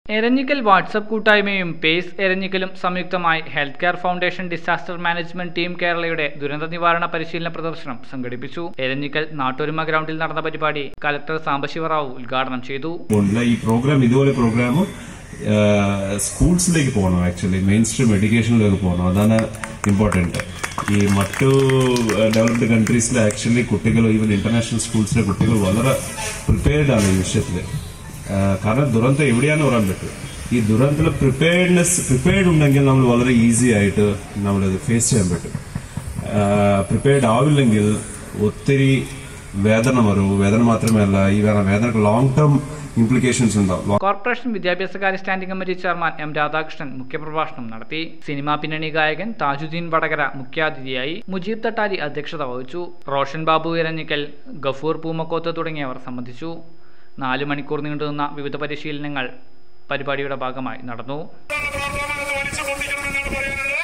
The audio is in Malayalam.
എരഞ്ഞിക്കൽ വാട്സപ്പ് കൂട്ടായ്മയും പേസ് എരഞ്ഞിക്കലും സംയുക്തമായി health care foundation disaster management team കേരളയുടെ ദുരന്ത നിവാരണ പരിശീലന പ്രദർശനം സംഘടിപ്പിച്ചു എരഞ്ഞിക്കൽ നാട്ടൊരുമ ഗ്രൗണ്ടിൽ നടന്ന പരിപാടി കലക്ടർ സാംബശിവറാവു ഉദ്ഘാടനം ചെയ്തു ഉള്ള ഈ പ്രോഗ്രാം ഇതുപോലെ പ്രോഗ്രാം സ്കൂൾസിലേക്ക് പോകണം ആക്ച്വലി മെയിൻ സ്ട്രീം എഡ്യൂക്കേഷനിലേക്ക് പോകണം അതാണ് ഇമ്പോർട്ടൻറ്റ് ഈ മറ്റു ഡെവലപ്ഡ് കൺട്രീസിലെ ആക്ച്വലി കുട്ടികൾ ഈവൻ ഇന്റർനാഷണൽ സ്കൂൾസിലെ കുട്ടികൾ വളരെ പ്രിപ്പയർഡ് ആണ് ഈ വിഷയത്തിൽ കാരണം ദുരന്തം എവിടെയാണെന്ന് പറയാൻ പറ്റും ഈ ദുരന്തത്തിൽ പ്രിപ്പയർഡ്നെസ് പ്രിപ്പയർഡ് ഉണ്ടെങ്കിൽ നമ്മൾ വളരെ ഈസി ആയിട്ട് നമ്മളത് ഫേസ് ചെയ്യാൻ പറ്റും പ്രിപ്പയർഡ് ആവില്ലെങ്കിൽ ഒത്തിരി വേദന വരും വേദന മാത്രമല്ല ഈ വേദനക്ക് ലോങ് ടേം ഇംപ്ലിക്കേഷൻസ് ഉണ്ടാവും കോർപ്പറേഷൻ വിദ്യാഭ്യാസകാര്യ standing committee chairman M Radhakrishnan മുഖ്യപ്രഭാഷണം നടത്തി സിനിമാ പിന്നണി ഗായകൻ താജുദ്ദീൻ വടകര മുഖ്യാതിഥിയായി മുജീബ് തട്ടാരി അധ്യക്ഷത വഹിച്ചു റോഷൻ ബാബു ഇരഞ്ഞിക്കൽ ഗഫൂർ പൂമക്കോത്ത് തുടങ്ങിയവർ സംബന്ധിച്ചു നാല് മണിക്കൂർ നീണ്ടുനിന്ന വിവിധ പരിശീലനങ്ങൾ പരിപാടിയുടെ ഭാഗമായി നടന്നു അടിച്ചുകൊണ്ടിരിക്കണമെന്നാണ് പറയുന്നത്